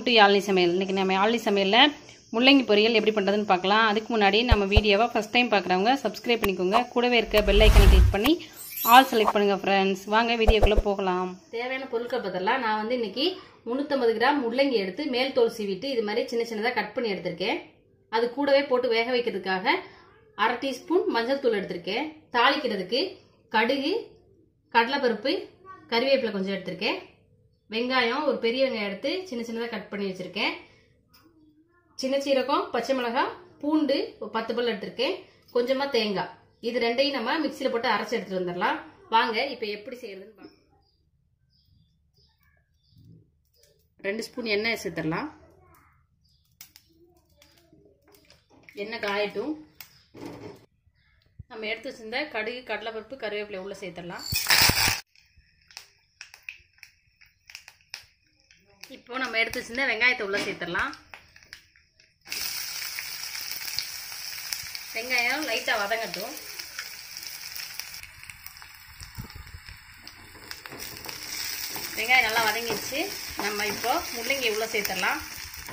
to Yazhini சமையல் இன்றைக்கி நம்ம யாழ்னி சமையலில் முள்ளங்கி பொரியல் எப்படி பண்ணுறதுன்னு பார்க்கலாம் அதுக்கு முன்னாடி நம்ம வீடியோவை ஃபஸ்ட் டைம் பார்க்குறவங்க சப்ஸ்கிரைப் பண்ணிக்கோங்க கூடவே இருக்க பெல் ஐக்கனை கிளிக் பண்ணி ஆல் செலக்ட் பண்ணுங்கள் ஃப்ரெண்ட்ஸ் வாங்க வீடியோக்குள்ளே போகலாம் தேவையான பொருட்கள் பார்த்தலாம் நான் வந்து இன்னைக்கு முந்நூற்றம்பது கிராம் முள்ளங்கி எடுத்து மேல் தோல் சீவிட்டு இது மாதிரி சின்ன சின்னதாக கட் பண்ணி எடுத்திருக்கேன் அது கூடவே போட்டு வேக வைக்கிறதுக்காக அரை டீஸ்பூன் மஞ்சள் தூள் எடுத்திருக்கேன் தாளிக்கிறதுக்கு கடுகு கடலைப்பருப்பு கறிவேப்பிலை கொஞ்சம் எடுத்திருக்கேன் வெங்காயம் ஒரு பெரிய வெங்காயம் எடுத்து சின்ன சின்னதாக கட் பண்ணி வச்சுருக்கேன் சின்ன சீரகம் பச்சை மிளகாய் பூண்டு ஒரு பத்து பல் எடுத்திருக்கேன் கொஞ்சமாக தேங்காய் இது ரெண்டையும் நம்ம மிக்சியில் போட்டு அரைச்சி எடுத்துட்டு வந்துடலாம் வாங்க இப்போ எப்படி செய்யறதுன்னு பார்க்கலாம் ரெண்டு ஸ்பூன் எண்ணெய் சேர்த்துடலாம் எண்ணெய் காயட்டும் நம்ம எடுத்து வச்சிருந்த கடுகு கடலைப்பருப்பு கருவேப்பிலை உள்ள சேர்த்துடலாம் இப்போ நம்ம எடுத்து வச்சிருந்த வெங்காயத்தை உள்ள சேர்த்துடலாம் வெங்காயம் லைட்டாக வதங்கட்டும் வெங்காயம் நல்லா வதங்கிடுச்சு நம்ம இப்போ முள்ளங்கி உள்ள சேர்த்துடலாம்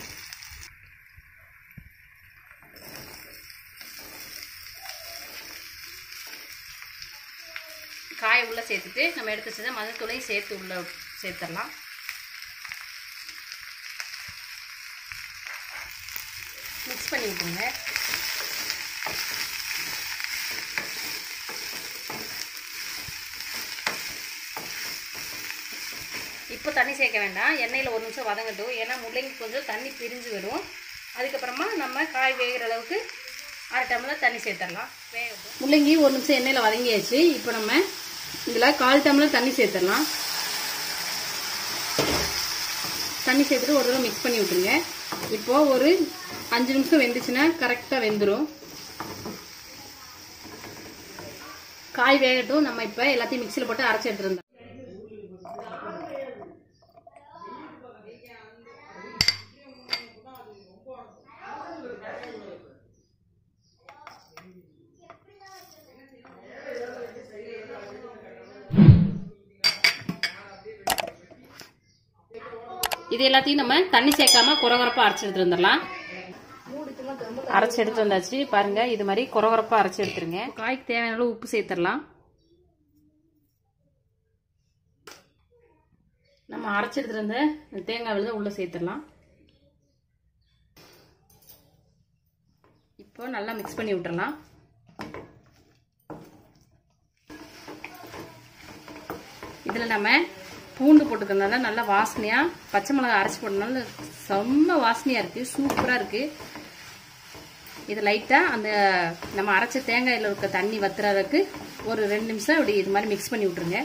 காயை உள்ள சேர்த்துட்டு நம்ம எடுத்து வச்சதை மஞ்சள் தூளையும் சேர்த்து உள்ள சேர்த்துடலாம் மிக்ஸ் பண்ணி விட்டுருங்க இப்போ தண்ணி சேர்க்க வேண்டாம் எண்ணெயில் ஒரு நிமிஷம் வதங்கட்டும் ஏன்னா முள்ளங்கி கொஞ்சம் தண்ணி பிரிஞ்சு வரும் அதுக்கப்புறமா நம்ம காய் வேகிற அளவுக்கு அரை டம்ளர் தண்ணி சேர்த்துடலாம் வேகட்டும் முள்ளங்கி ஒரு நிமிஷம் எண்ணெயில் வதங்கியாச்சு இப்போ நம்ம இதில் கால் டம்ளர் தண்ணி சேர்த்துடலாம் தண்ணி சேர்த்துட்டு ஒரு தடவை மிக்ஸ் பண்ணி விட்டுருங்க இப்போது ஒரு அஞ்சு நிமிஷம் வெந்துச்சுன்னா கரெக்டாக வெந்துடும் காய் வேகட்டும் நம்ம இப்போ எல்லாத்தையும் மிக்சியில் போட்டு அரைச்சி எடுத்துருந்தோம் இது எல்லாத்தையும் நம்ம தண்ணி சேர்க்காம குறகுறப்பா அரைச்சி எடுத்து வந்துடலாம் அரைச்சி எடுத்து வந்தாச்சு பாருங்க இது மாதிரி குறகுறப்பா அரைச்சி எடுத்துருங்க காய்க்கு தேவையான அளவு உப்பு சேர்த்துடலாம் நம்ம அரைச்சி எடுத்துட்டு வந்த தேங்காய் விழுத உள்ள சேர்த்துடலாம் இப்போ நல்லா மிக்ஸ் பண்ணி விட்டுறலாம் இதில் நம்ம பூண்டு போட்டுக்கிறதுனால நல்லா வாசனையாக பச்சை மிளகாய் அரைச்சி போட்டனால செம்ம வாசனையாக இருக்குது சூப்பராக இருக்குது இது லைட்டாக அந்த நம்ம அரைச்ச தேங்காயில் இருக்க தண்ணி வத்துறதுக்கு ஒரு ரெண்டு நிமிஷம் இப்படி இது மாதிரி மிக்ஸ் பண்ணி விட்ருங்க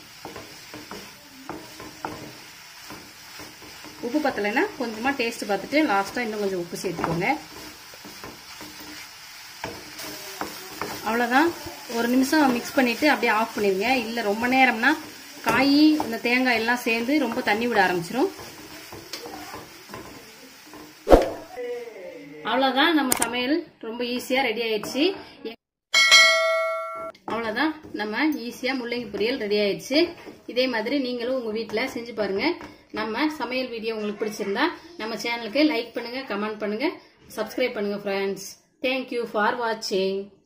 உப்பு பத்தலைன்னா கொஞ்சமாக டேஸ்ட் பார்த்துட்டு லாஸ்ட்டாக இன்னும் கொஞ்சம் உப்பு சேர்த்துக்கோங்க அவ்வளோதான் ஒரு நிமிஷம் மிக்ஸ் பண்ணிவிட்டு அப்படியே ஆஃப் பண்ணிடுங்க இல்லை ரொம்ப நேரம்னா காய் இந்த தேங்காய் எல்லாம் சேர்ந்து ரொம்ப தண்ணி விட ஆரம்பிச்சிரும் அவ்வளோதான் நம்ம சமையல் ரொம்ப ஈஸியாக ரெடி ஆயிடுச்சு அவ்வளோதான் நம்ம ஈஸியாக முள்ளங்கி பொரியல் ரெடி ஆயிடுச்சு இதே மாதிரி நீங்களும் உங்கள் வீட்டில் செஞ்சு பாருங்கள் நம்ம சமையல் வீடியோ உங்களுக்கு பிடிச்சிருந்தா நம்ம சேனலுக்கு லைக் பண்ணுங்கள் கமெண்ட் பண்ணுங்கள் சப்ஸ்கிரைப் பண்ணுங்கள் ஃப்ரெண்ட்ஸ் தேங்க்யூ ஃபார் வாட்சிங்